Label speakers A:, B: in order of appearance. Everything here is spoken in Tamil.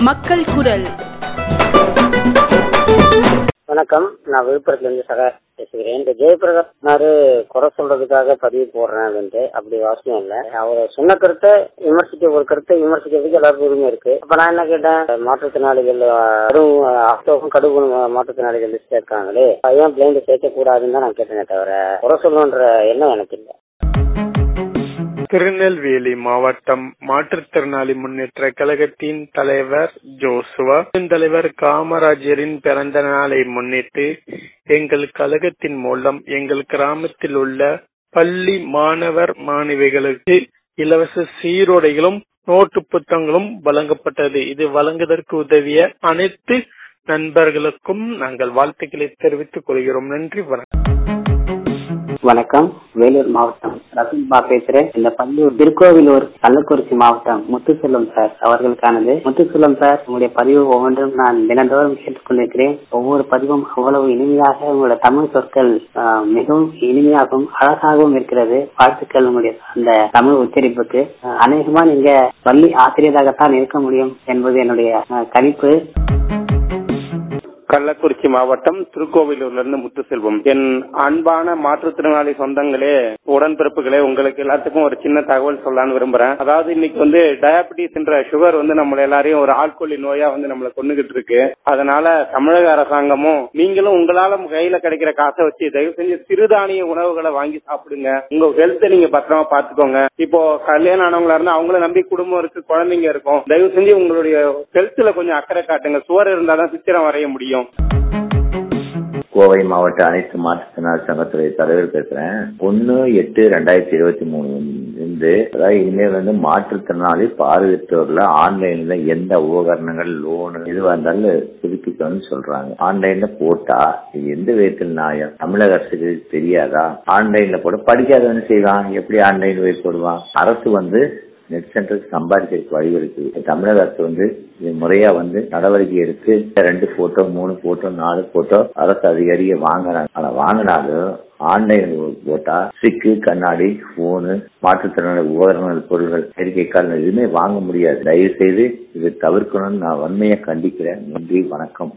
A: மக்கள் குரல்
B: வணக்கம் நான் விழுப்புரத்துல இருந்து சகா பேசுகிறேன் இந்த ஜெயபிரகாஷ் சொன்னாரு குறை சொல்றதுக்காக பதிவு போடுறேன் அப்படின்ட்டு அப்படி அவசியம் இல்ல அவர் சொன்ன கருத்தை விமர்சிக்க ஒரு கருத்தை விமர்சிக்கிறதுக்கு எல்லாருக்கும் உரிமை இருக்கு அப்ப நான் என்ன கேட்டேன் மாற்றுத்திறனாளிகள் கடும் ஆக்டோவும் கடுகு மாற்றுத்திறனாளிகள் லிஸ்ட் இருக்காங்களே ஏன் பிளைண்ட் சேர்க்க கூடாதுன்னு தான் நான் கேட்டேனே தவிர குறை சொல்லணுன்ற எண்ணம் எனக்கு இல்லை
C: திருநெல்வேலி மாவட்டம் மாற்றுத்திறனாளி முன்னேற்ற கழகத்தின் தலைவர் ஜோசுவா தலைவர் காமராஜரின் பிறந்த நாளை முன்னிட்டு எங்கள் கழகத்தின் மூலம் எங்கள் கிராமத்தில் உள்ள பள்ளி மாணவர் மாணவிகளுக்கு இலவச சீருடைகளும் நோட்டு புத்தகங்களும் வழங்கப்பட்டது இது வழங்குவதற்கு உதவிய அனைத்து நண்பர்களுக்கும் நாங்கள் வாழ்த்துக்களை தெரிவித்துக் கொள்கிறோம் நன்றி வணக்கம்
B: வணக்கம் வேலூர் மாவட்டம் ரசன்பா பேசுறேன் இந்த பள்ளி திருக்கோவிலூர் கள்ளக்குறிச்சி மாவட்டம் முத்துசெல்வம் சார் அவர்களுக்கானது முத்துசெல்வம் சார் உங்களுடைய பதிவு ஒவ்வொன்றும் நான் தினந்தோறும் கேட்டுக்கொண்டிருக்கிறேன் ஒவ்வொரு பதிவும் அவ்வளவு இனிமையாக உங்களுடைய தமிழ் சொற்கள் ஆஹ், மிகவும் இனிமையாகவும் அழகாகவும் இருக்கிறது வாழ்த்துக்கள் உங்களுடைய அந்த தமிழ் உச்சரிப்புக்கு ஆஹ், அநேகமா நீங்க பள்ளி ஆசிரியராகத்தான் இருக்க முடியும் என்பது என்னுடைய ஆஹ், கணிப்பு
D: கள்ளக்குறிச்சி மாவட்டம் திருக்கோவிலூர்ல இருந்து முத்துசெல்வம் என் அன்பான மாற்றுத்திறனாளி சொந்தங்களே உடன்பிறப்புகளே உங்களுக்கு எல்லாத்துக்கும் ஒரு சின்ன தகவல் சொல்லலாம்னு விரும்புறேன் அதாவது இன்னைக்கு வந்து டயபிட்டிஸ் என்ற சுகர் வந்து நம்ம எல்லாரையும் ஒரு ஆட்கொள்ளி நோயா வந்து நம்மள கொண்டுகிட்டு இருக்கு அதனால தமிழக அரசாங்கமும் நீங்களும் உங்களால கையில கிடைக்கிற காசை வச்சு தயவு செஞ்சு சிறுதானிய உணவுகளை வாங்கி சாப்பிடுங்க உங்க ஹெல்த்தை நீங்க பத்திரமா பாத்துக்கோங்க இப்போ கல்யாணம் ஆனவங்களா இருந்தா அவங்கள நம்பி குடும்பம் இருக்கு குழந்தைங்க இருக்கும் தயவு செஞ்சு உங்களுடைய ஹெல்த்ல கொஞ்சம் அக்கறை காட்டுங்க சுவர் இருந்தாதான் சித்திரம் வரைய முடியும்
E: கோவை மாவட்ட அனைத்து மாற்றுத்திறனாளி சங்கத்துறை தலைவர் பேசுறேன் ஒன்னு எட்டு ரெண்டாயிரத்தி இருபத்தி மூணு இருந்து அதாவது இனிமேல் வந்து மாற்றுத்திறனாளி பார்வையற்றோர்ல ஆன்லைன்ல எந்த உபகரணங்கள் லோனு எதுவாக இருந்தாலும் புதுப்பிக்கணும்னு சொல்றாங்க ஆன்லைன்ல போட்டா இது எந்த விதத்தில் நியாயம் தமிழக அரசுக்கு தெரியாதா ஆன்லைன்ல போட படிக்காதவன்னு செய்வான் எப்படி ஆன்லைன் போய் போடுவான் அரசு வந்து நெட் சென்டருக்கு சம்பாதிக்கிறதுக்கு வழி இருக்குது தமிழக அரசு வந்து இது முறையா வந்து நடவடிக்கை எடுத்து ரெண்டு போட்டோ மூணு போட்டோ நாலு போட்டோ அரசு அதிகாரியை வாங்குறாங்க ஆனா வாங்கினாலும் ஆன்லைன் போட்டா சிக்கு கண்ணாடி போனு மாற்றுத்திறனாளி உபகரணங்கள் பொருட்கள் செயற்கை கால் எதுவுமே வாங்க முடியாது தயவு செய்து இதை தவிர்க்கணும்னு நான் வன்மையை கண்டிக்கிறேன் நன்றி வணக்கம்